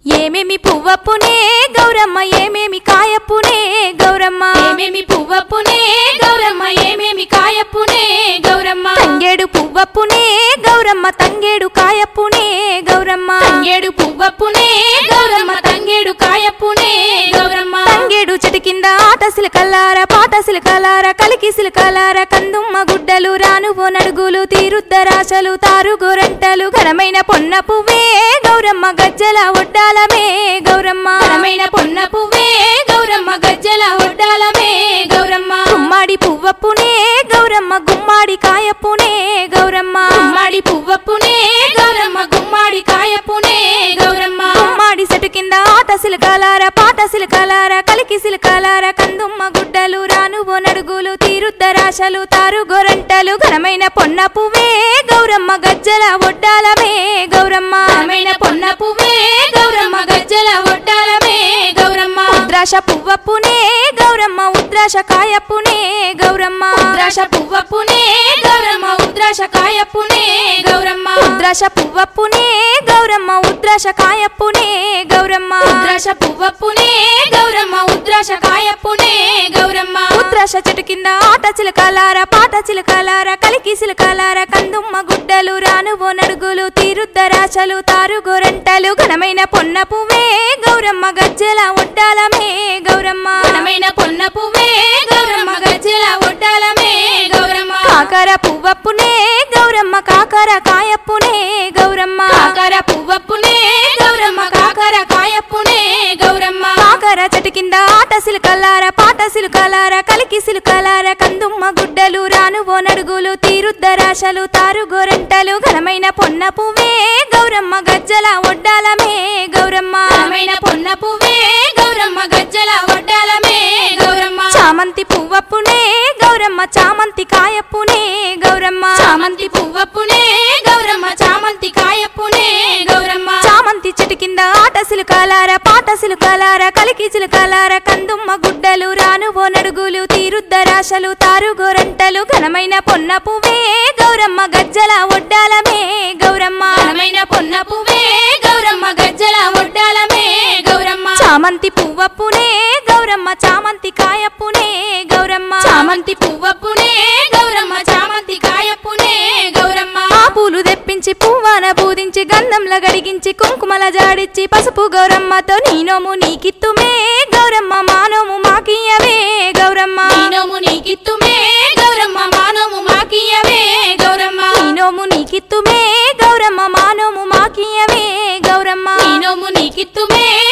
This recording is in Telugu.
ఏమేమి పువ్వప్పునే గౌరమ్మ ఏమేమి కాయప్పునే గౌరమ్మ ఏమేమి పువ్వప్పునే గౌరమ్మ ఏమేమి కాయప్పునే గౌరమ్మ తంగేడు పువ్వప్పునే గౌరమ్మ తంగేడు కాయప్పునే గౌరమ్మ తంగేడు పువ్వప్పునే గౌరమ్మ తంగేడు కాయప్పునే గౌరమ్మ తంగేడు చెట్టు కింద ఆట సిలకల్లార పాట సిలకలార కలికి సిలకలార కందుమ్మ గుడ్డలు రానువో నడుగులు తీరుద్దరాశలు తారు గోరంటలు ఘనమైన పొన్న పువ్వే గౌరమ్మ గజ్జల ఒడ్డాలమే గౌరమ్మ ఘనమైన పొన్న పువ్వే గౌరమ్మ గజ్జల ఒడ్డాలమే గౌరమ్మ గుమ్మాడి పువ్వప్పునే గౌరమ్మ గుమ్మాడి కాయప్పునే గౌరమ్మ గుమ్మాడి పువ్వప్పునే గౌరమ్మ గుమ్మాడి కాయప్పునే గౌరమ్మ గుమ్మాడి చెట్టు కింద ఆట సిలకలార పాట సిలకలార కలికి సిలకలార కందుమ్మ గుడ్డలు రానువో నడుగులు తీరుద్దరాశలు తారు గొరంటలు ఘనమైన పొన్న పువ్వే గౌరమ్మ గజ్జల ఒడ్డాలమే గౌరమ్మ ఘనమైన పొన్న పువ్వే గౌరమ్మ గజ్జల ఒడ్డాలమే గౌరమ్మ ఉద్రాశ పువ్వప్పునే గౌరమ్మ ఉద్రాశ కాయప్పునే గౌరమ్మ ఉద్రాశ పువ్వప్పునే గౌరమ్మ ఉద్రాశ కాయప్పునే గౌరమ్మ ఉద్రాశ పువ్వప్పునే గౌరమ్మ ఉద్రాశ కాయప్పునే గౌరమ్మ ఉద్రాశ పువ్వప్పునే గౌరమ్మ ఉద్రాశ కాయప్పునే గౌరమ్మ ఉద్రాశ చెట్టు కింద ఆట చిలకలార పాట చిలకలార కలికి సిలకలార కందుమ్మ గుడ్డలు రానువో నడుగులు తీరుద్దరాశలు తారు గోరంటలు ఘనమైన పొన్న పువ్వే గౌరమ్మ గజ్జల ఒడ్డాలమే గౌరమ్మ ఘనమైన పొన్న పువ్వే గౌరమ్మ గజ్జల ఒడ్డాలమే గౌరమ్మ కాకర పువ్వప్పునే గౌరమ్మ కాకర కాయప్పునే గౌరమ్మ కాకర పువ్వప్పునే గౌరమ్మ కాకర కాయప్పునే గౌరమ్మ కాకర చెట్టు కింద ఆట సిలకలార పాట సిలకలార కలికి సిలకలార కందుమ్మ గుడ్డలు రానువో నడుగులు తీరుద్దరాశలు తారు గోరంటలు ఘనమైన పొన్న పువ్వే గౌరమ్మ గజ్జల ఒడ్డాలమే గౌరమ్మ ఘనమైన పొన్న పువ్వే గౌరమ్మ గజ్జల ఒడ్డాలమే గౌరమ్మ చామంతి పువ్వప్పునే గౌరమ్మ చామంతి కాయప్పునే గౌరమ్మ చామంతి పువ్వప్పునే గౌరమ్మ చామంతి కాయప్పునే గౌరమ్మ చామంతి చెట్టు కింద ఆట సిలుకలార పాట సిలుకలార కలికి చిలుకలార కందుమ్మ గుడ్డలు రానువో నడుగులు తీరుద్దరాశలు తారు గోరంటలు ఘనమైన పొన్న పువ్వే గౌరమ్మ గజ్జల ఒడ్డాలమే గౌరమ్మ ఘనమైన పొన్న పువ్వే గౌరమ్మ గజ్జల ఒడ్డాలమే గౌరమ్మ చామంతి పువ్వప్పునే గౌరమ్మ చామంతి కాయప్పునే గౌరమ్మ చామంతి పువ్వప్పునే గౌరమ్మ చామంతి కాయప్పునే గౌరమ్మ ఆ పూలు తెప్పించి పువ్వాన బూదించి గంధంల గడిగించి కుంకుమల జాడిచ్చి పసుపు గౌరమ్మతో నీనోము నీకిత్తుమే గౌరమ్మ మానోము మాకియ్యవే గౌరమ్మ నీనోము నీకిత్తుమే గౌరమ్మ మానోము మాకియవే గౌరమ్మ నీనోము నీకిత్తుమే గౌరమ్మ మానోము మాకియ్యవే గౌరమ్మ నీనోము నీకిత్తుమే